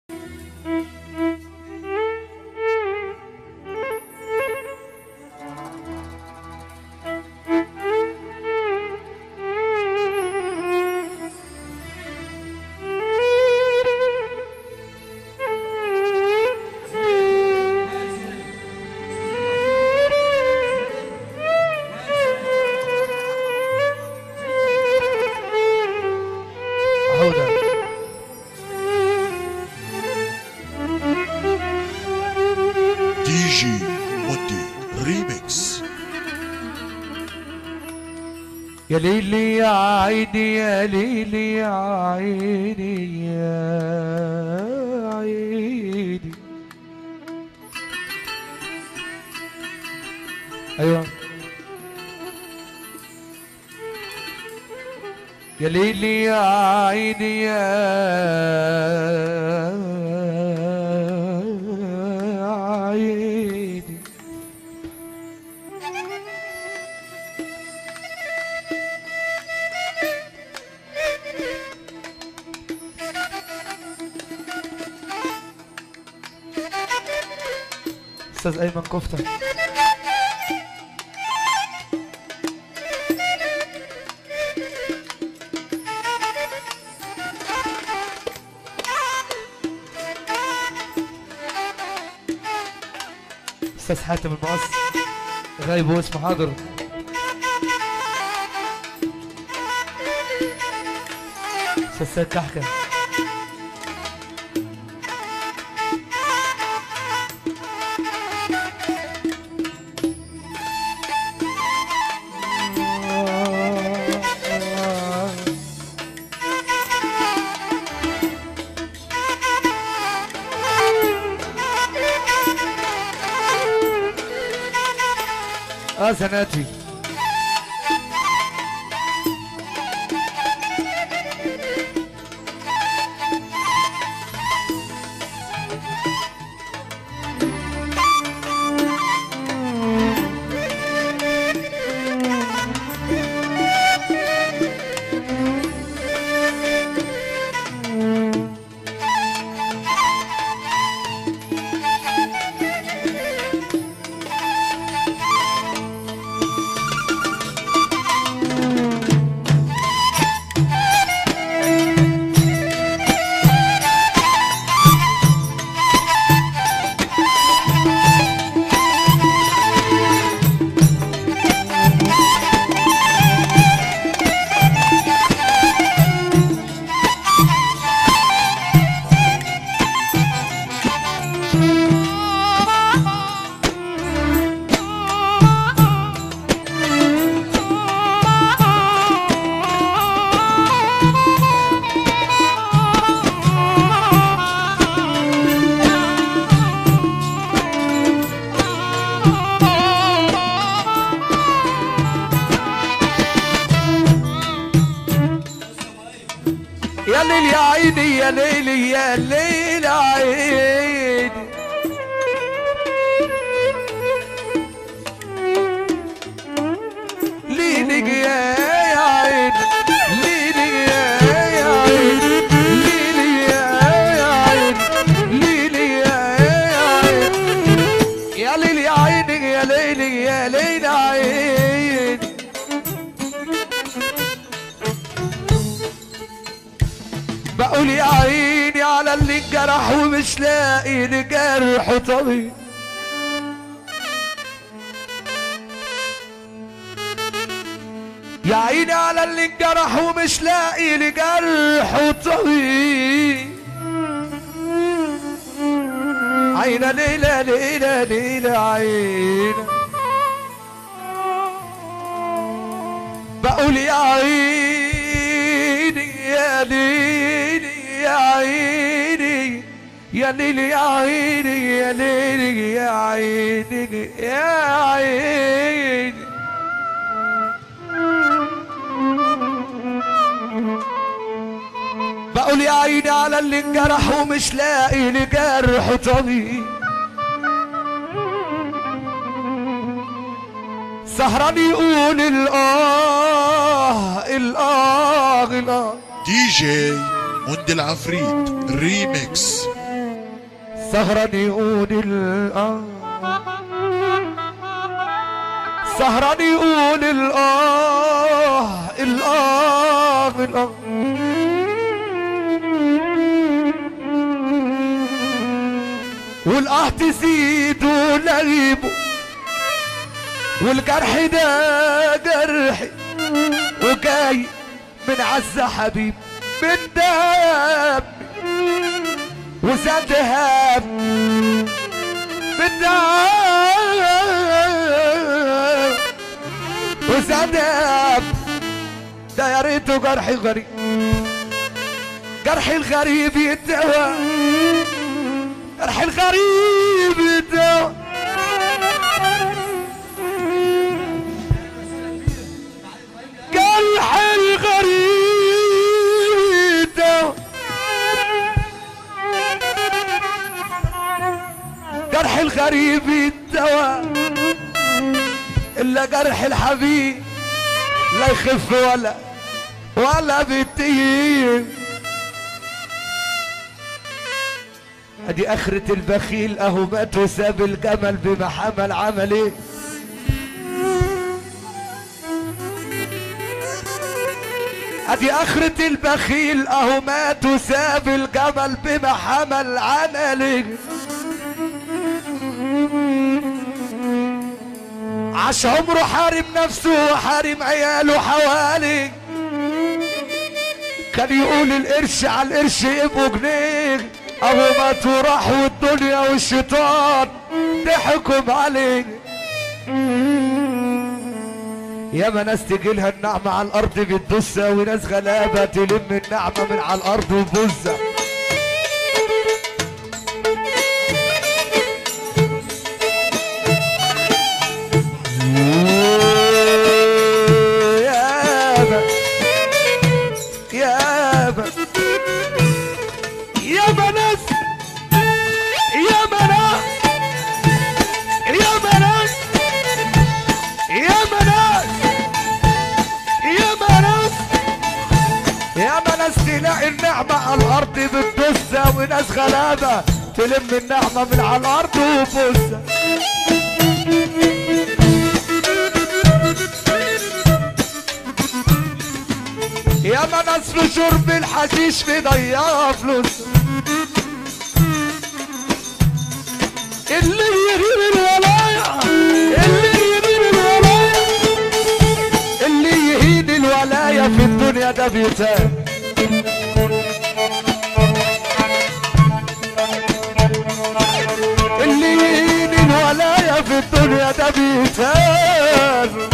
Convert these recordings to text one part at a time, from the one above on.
عودة دي جي مونتي ريميكس يا ليلي يا عيني يا ليلي يا عيني يا عيني ايوه يا ليلي يا عيني يا عيني استاذ ايمن كفته استاذ حاتم المقص غايب واسمه حاضر استاذ سيد كحكه اه زناتي يا ليل يا عيني يا ليل يا ليل عيني ليلك يا يا عيني ليلك يا يا عيني ليلك يا يا عيني ليلك يا يا عيني يا ليل يا عيني يا ليل يا ليل عيني بقول يا عيني على اللي انجرح ومش لاقي لجرح طبيب يا عيني على اللي انجرح ومش لاقي لجرح طبيب عينة ليلة ليلة ليلة عينة بقول يا عيني يا ليلي يا عيني يا ليلي يا عيني يا ليلي يا عيني يا عيني بقول يا عيني على اللي انجرح ومش لاقي لجرح طبيب سهران يقول الآه الآه الآه دي جي موندي العفريت ريميكس سهران يقول الآه سهران يقول الآه الآه الآه والآه تزيد ولغيبه والجرح ده جرحي وجاي من عز حبيب من دم وزاد هاب من دم وزاد هاب ده يا ريته جرحي غريب جرحي الغريب يتدوى جرحي الغريب يتدوى جرح الغريب يتدوى جرح الغريب يتدوى الا جرح الحبيب لا يخف ولا ولا بيطيب ادي اخرة البخيل اهو مات وساب الجمل بما حمل عمل ايه ادي اخرة البخيل اهو مات وساب الجمل بما حمل عمل ايه عاش عمره حارم نفسه وحارم عياله حوالي كان يقول القرش على القرش يبقوا جنيه اهو ماتوا راحوا الدنيا والشيطان ضحكوا عليه ياما ناس تجيلها النعمة على الأرض بتدوسها وناس غلابة تلم النعمة من على الأرض وبوزها يابا يابا يابا ناس يابا ناس يابا ناس يابا ناس يابا ناس يابا ناس تلاقي النعمة على الأرض بتبصها وناس غلابة تلم النعمة من على الأرض وبوسها ياما ناس في شرب الحشيش مضيعة فلوس اللي يغير الولاية اللي يغير الولاية اللي يهين الولاية في الدنيا ده بيتان اللي يهين الولاية في الدنيا ده بيتان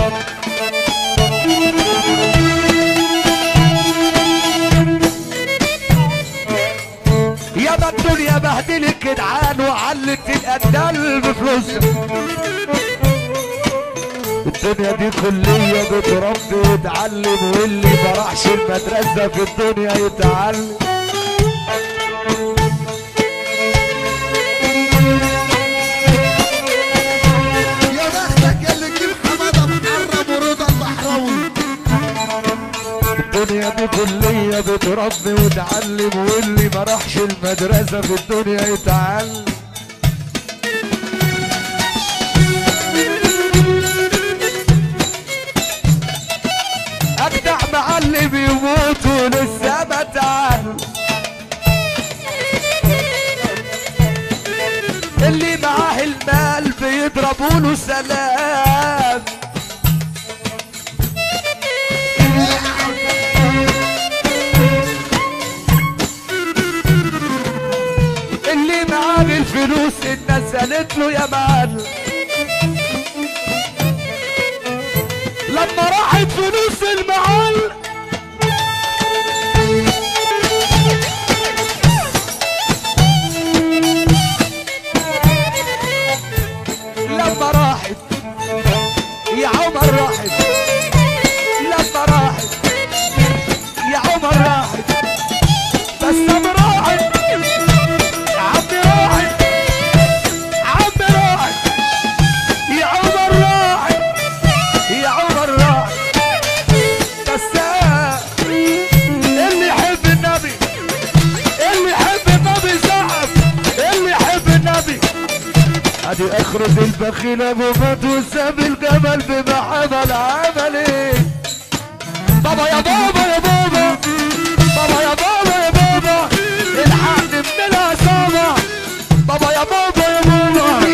ياما الدنيا بهدلت جدعان وعلت القتال بفلوسها الدنيا دي كلية بتربي وتعلم واللي ما راحش المدرسة في الدنيا يتعلم يا بختك اللي تجيب حماده محرم ورضا البحراوي الدنيا دي كلية بتربي وتعلم واللي ما راحش المدرسة في الدنيا يتعلم أجدع معلم يموت ولسه ما تعلم اللي معاه المال بيضربوا له سلام اللي معاه الفلوس الناس قالت له يا معلم لما راحت فلوس المعلم لما راحت يا عمر راحت لما راحت يا عمر راحت بس لما راحت عمي راحت عمي راحت يا عمر راحت يا عمر راحت بس بعد اخرة البخيل ابو مات وساب الجمل بما عمل عمل ايه بابا يا بابا يا بابا بابا يا بابا يا بابا الحقني من العصابة بابا يا بابا يا بابا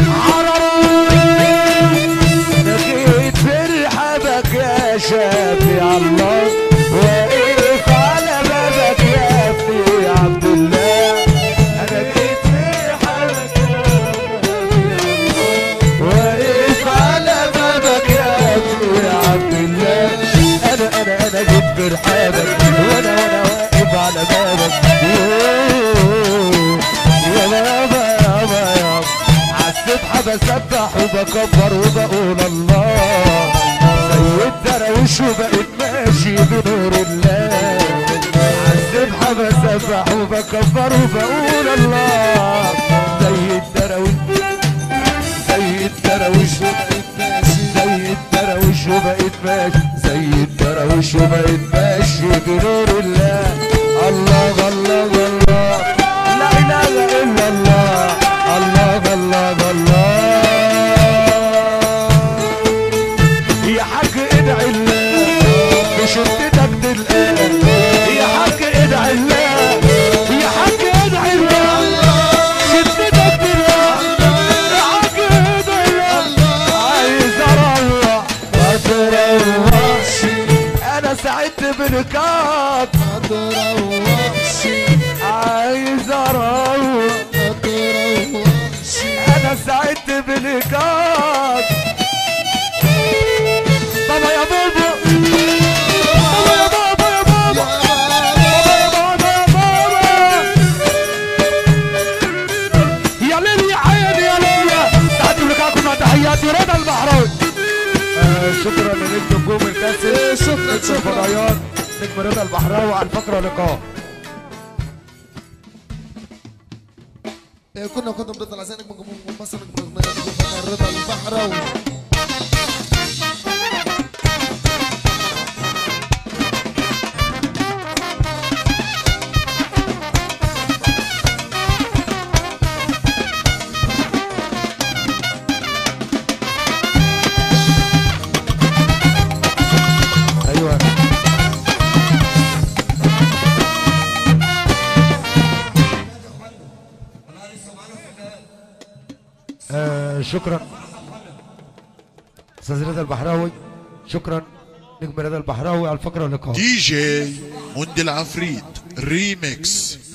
عرروا نجيت برحبك يا شافي الله واقف على بابك يا ابني عبد الله انا جيت برحبك واقف على بابك يا ابني عبد الله انا انا انا جيت برحابك وانا وانا واقف على بابك يوه، يا بابا يا بابا يا عالسبحة بسبح وبكبر وبقول الله زي الدرويش وبقيت ماشي بنور الله عالسبحة بسبح وبكبر وبقول الله زي الدرويش زي الدرويش زي الدرويش وبقيت ماشي زي الدرويش وبقيت ماشي بنور الله الله الله الله لا اله الا الله الله الله الله يا حاج ادعي الله بشدتك تلقاه يا حاج ادعي الله يا حاج ادعي الله شدتك تلقاه يا حاج ادعي الله عايز اروح ما تروحش انا سعدت بالكات ما تروحش عايز اروح ما تروحش انا سعدت بالكات بابا يا بابا بابا يا بابا يا بابا يا بابا يا بابا يا ليل يا عيني يا ليل سعدت بلقاكم مع تحياتي رضا البحراوي شكرا لنجم نجوم الكاسر شكرا نجم شكرا الفضائيات نجم رضا البحراوي على الفقره لقاء إيه، كنا كنا بنطلع زينك من جمهور مصر من من- من رضا البحراوي ايوه آه شكرا استاذ رضا البحراوي شكرا نجم رضا البحراوي على الفقره اللقاء دي جي موندي العفريت ريميكس